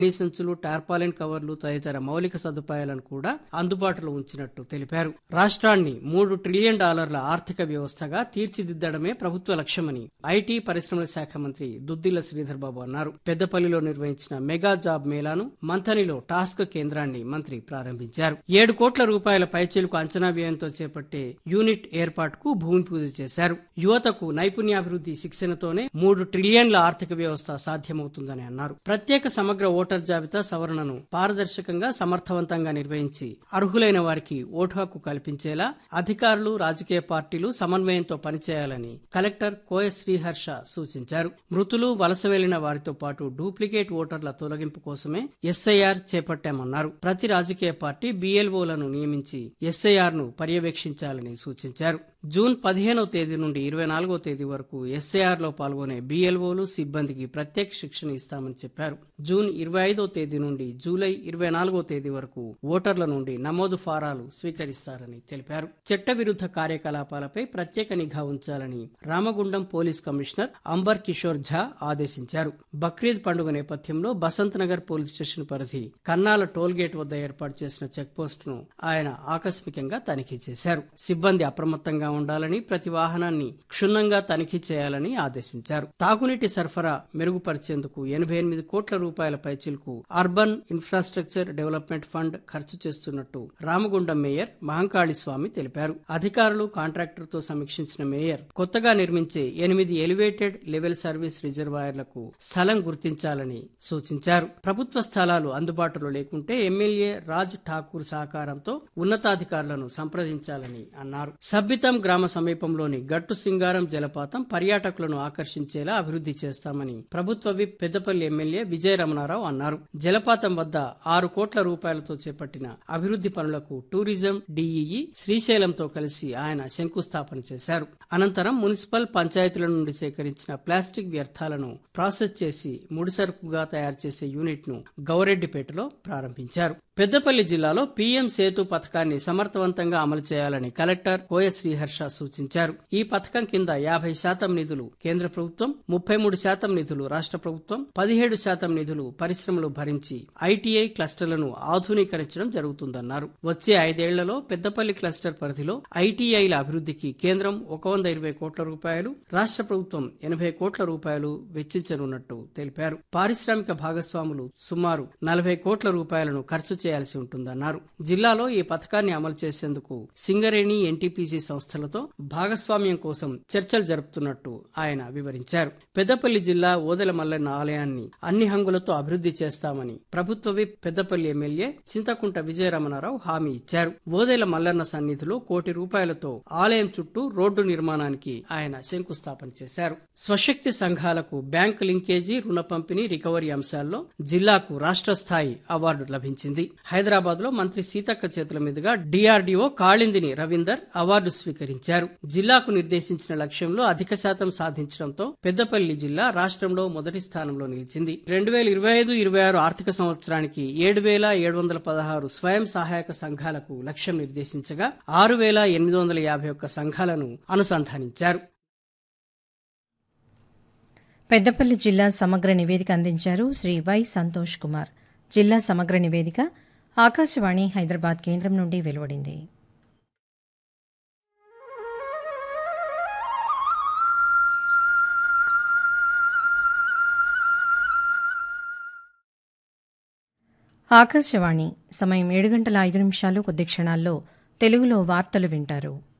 సంచులు టార్పాలిన్ కవర్లు తదితర మౌలిక సదుపాయాలను కూడా అందుబాటులో ఉంచినట్టు తెలిపారు రాష్ట్రాన్ని మూడు ట్రిలియన్ డాలర్ల ఆర్థిక వ్యవస్థగా తీర్చిదిద్దడమే ప్రభుత్వ లక్ష్యమని ఐటీ పరిశ్రమల శాఖ మంత్రి దుద్దిల్ల శ్రీధర్ బాబు అన్నారు పెద్దపల్లిలో నిర్వహించిన మెగా జాబ్ మేళాను మంథనిలో టాస్క్ కేంద్రాన్ని మంత్రి ప్రారంభించారు ఏడు కోట్ల రూపాయల పైచీలకు అంచనా వ్యయంతో చేపట్టే యూనిట్ ఏర్పాటుకు భూమి పూజ చేశారు యువతకు నైపుణ్యాభివృద్ధి శిక్షణతోనే మూడు ట్రిలియన్ల ఆర్థిక వ్యవస్థ సాధ్యమవుతుందని అన్నారు ప్రత్యేక సమగ్ర ఓటర్ జాబితా సవరణను పారదర్శకంగా సమర్థవంతంగా నిర్వహించి అర్హులైన వారికి ఓటు హక్కు కల్పించేలా అధికారులు రాజకీయ పార్టీలు సమన్వయంతో పనిచేయాలని కలెక్టర్ కోయ శ్రీహర్ష సూచించారు మృతులు వలస వెళ్లిన వారితో పాటు డూప్లికేట్ ఓటర్ల తొలగింపు కోసమే ఎస్ఐఆర్ చేపట్టామన్నారు ప్రతి రాజకీయ పార్టీ బీఎల్ఓలను నియమించి ఎస్ఐఆర్ ను పర్యవేక్షించాలని సూచించారు జూన్ పదిహేనవ తేదీ నుండి ఇరవై నాలుగో తేదీ వరకు ఎస్ఐఆర్ లో పాల్గొనే బీఎల్ఓలు సిబ్బందికి ప్రత్యేక శిక్షణ ఇస్తామని చెప్పారు జూన్ ఇరవై ఐదో తేదీ నుండి జూలై ఇరవై నాలుగో తేదీ వరకు ఓటర్ల నుండి నమోదు ఫారాలు స్వీకరిస్తారని తెలిపారు చట్టవిరుద్ధ కార్యకలాపాలపై ప్రత్యేక నిఘా ఉంచాలని రామగుండం పోలీస్ కమిషనర్ అంబర్ కిషోర్ ఝా ఆదేశించారు బక్రీద్ పండుగ నేపథ్యంలో బసంత్ నగర్ పోలీస్ స్టేషన్ పరిధి కన్నాల టోల్ గేట్ వద్ద ఏర్పాటు చేసిన చెక్ పోస్ట్ ను ఆయన ఆకస్మికంగా తనిఖీ చేశారు సిబ్బంది అప్రమత్తంగా ఉండాలని ప్రతి వాహనాన్ని క్షుణ్ణంగా తనిఖీ చేయాలని ఆదేశించారు తాగునీటి సరఫరా మెరుగుపరిచేందుకు ఎనభై ఎనిమిది కోట్ల రూపాయల పైచిలకు అర్బన్ ఇన్ఫ్రాస్ట్రక్చర్ డెవలప్మెంట్ ఫండ్ ఖర్చు చేస్తున్నట్టు రామగుండం మేయర్ మహంకాళి స్వామి తెలిపారు అధికారులు కాంట్రాక్టర్ తో సమీక్షించిన మేయర్ కొత్తగా నిర్మించే ఎనిమిది ఎలివేటెడ్ లెవెల్ సర్వీస్ రిజర్వాయర్లకు స్థలం గుర్తించాలని సూచించారు ప్రభుత్వ స్థలాలు అందుబాటులో లేకుంటే ఎమ్మెల్యే రాజ్ ఠాకూర్ సహకారంతో ఉన్నతాధికారులను సంప్రదించాలని అన్నారు సబ్బితం గ్రామ సమీపంలోని గట్టు సింగారం జలపాతం పర్యాటకులను ఆకర్షించేలా అభివృద్ధి చేస్తామని ప్రభుత్వ విప్ పెద్దపల్లి ఎమ్మెల్యే విజయ రమణారావు అన్నారు జలపాతం వద్ద ఆరు కోట్ల రూపాయలతో చేపట్టిన అభివృద్ధి పనులకు టూరిజం డిఈఈ శ్రీశైలంతో కలిసి ఆయన శంకుస్థాపన చేశారు అనంతరం మున్సిపల్ పంచాయతీల నుండి సేకరించిన ప్లాస్టిక్ వ్యర్థాలను ప్రాసెస్ చేసి ముడిసరుకుగా తయారు చేసే యూనిట్ ను గౌరెడ్డిపేటలో ప్రారంభించారు పెద్దపల్లి జిల్లాలో పీఎం సేతు పథకాన్ని సమర్థవంతంగా అమలు చేయాలని కలెక్టర్ కోయ శ్రీహర్ష సూచించారు ఈ పథకం కింద యాభై శాతం నిధులు కేంద్ర ప్రభుత్వం ముప్పై మూడు శాతం నిధులు రాష్ట్ర ప్రభుత్వం పదిహేడు శాతం నిధులు పరిశ్రమలు భరించి ఐటీఐ క్లస్టర్లను ఆధునీకరించడం జరుగుతుందన్నారు వచ్చే ఐదేళ్లలో పెద్దపల్లి క్లస్టర్ పరిధిలో ఐటీఐల అభివృద్ధికి కేంద్రం ఒక వంద ఇరవై కోట్ల రూపాయలు రాష్ట్ర ప్రభుత్వం ఎనభై కోట్ల రూపాయలు వెచ్చించనున్నట్టు తెలిపారు పారిశ్రామిక భాగస్వాములు సుమారు నలభై కోట్ల రూపాయలను ఖర్చు చేయాల్సి ఉంటుందన్నారు జిల్లాలో ఈ పథకాన్ని అమలు చేసేందుకు సింగరేణి ఎన్టీపీసీ సంస్థలతో భాగస్వామ్యం కోసం చర్చలు జరుపుతున్నట్టు ఆయన వివరించారు పెద్దపల్లి జిల్లా ఓదెల మల్లన్న ఆలయాన్ని అన్ని హంగులతో అభివృద్ధి చేస్తామని ప్రభుత్వ విప్ పెద్దపల్లి ఎమ్మెల్యే చింతకుంట విజయరమణారావు హామీ ఇచ్చారు ఓదెల మల్లన్న సన్నిధిలో కోటి రూపాయలతో ఆలయం చుట్టూ రోడ్డు నిర్మాణానికి ఆయన శంకుస్థాపన చేశారు స్వశక్తి సంఘాలకు బ్యాంకు లింకేజీ రుణ పంపిణీ రికవరీ అంశాల్లో జిల్లాకు రాష్ట్ర స్థాయి అవార్డు లభించింది హైదరాబాద్ లో మంత్రి సీతక్క చేతుల మీదుగా డిఆర్డీఓ కాళిందిని రవీందర్ అవార్డు స్వీకరించారు జిల్లాకు నిర్దేశించిన లక్ష్యంలో అధిక శాతం సాధించడంతో పెద్దపల్లి జిల్లా రాష్ట్రంలో మొదటి స్థానంలో నిలిచింది రెండు వేల ఇరవై ఐదు ఇరవై ఆరు ఆర్థిక సంవత్సరానికి ఏడు వేల ఏడు వందల పదహారు స్వయం సహాయక సంఘాలకు లక్ష్యం నిర్దేశించగా ఆరు వేల ఎనిమిది వందల యాభై ఒక్క సంఘాలను అనుసంధానించారు పెద్దపల్లి జిల్లా సమగ్ర నివేదిక అందించారు శ్రీ వై సంతోష్ కుమార్ జిల్లా సమగ్ర నివేదిక ఆకాశవాణి హైదరాబాద్ కేంద్రం నుండి వెలువడింది ఆకాశవాణి సమయం ఏడు గంటల ఐదు నిమిషాలు కొద్ది క్షణాల్లో తెలుగులో వార్తలు వింటారు